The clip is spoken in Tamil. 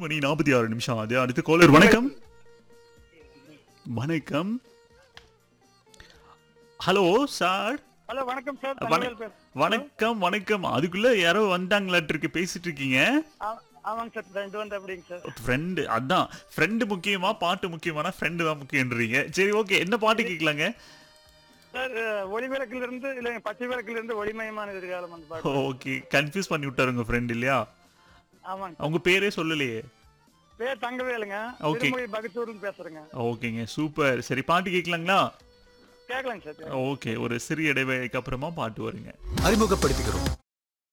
மணி நாற்பத்தி ஆறு நிமிஷம் அது அடுத்து கோலர் வணக்கம் வணக்கம் ஹலோ சார் ஹலோ வணக்கம் சார் வண- தங்கவேல் பேர் வணக்கம் வணக்கம் அதுக்குள்ள யாரோ வந்தாங்களாட்டு இருக்கு பேசிட்டு இருக்கீங்க ஆ- ஆமாங்க சார் ரெண்டு வந்து அப்படிங்க சார் ஃப்ரெண்டு அதான் ஃப்ரெண்டு முக்கியமா பாட்டு முக்கியமானா ஃப்ரெண்டு தான் முக்கியன்றீங்க சரி ஓகே என்ன பாட்டு கேட்கலாங்க சார் ஒளி விளக்குல இருந்து இல்ல பச்சை விளக்குல இருந்து ஒளிமயமான எதிர்காலம் அந்த பாட்டு ஓகே கன்ஃபியூஸ் பண்ணி விட்டாரு உங்க ஃப்ரெண்ட் இல்லையா ஆமாங்க அவங்க பேரே சொல்லலையே பேர் தங்கவேலுங்க Okay. திருமொழி பகத்தூர்னு பேசுறேங்க ஓகேங்க சூப்பர் சரி பாட்டு கேட்கலாங்களா கேட்கலாங்க சார் ஓகே ஒரு சிறிய இடைவேளைக்கு அப்புறமா பாட்டு வருங்க அறிமுகப்படுத்துகிறோம்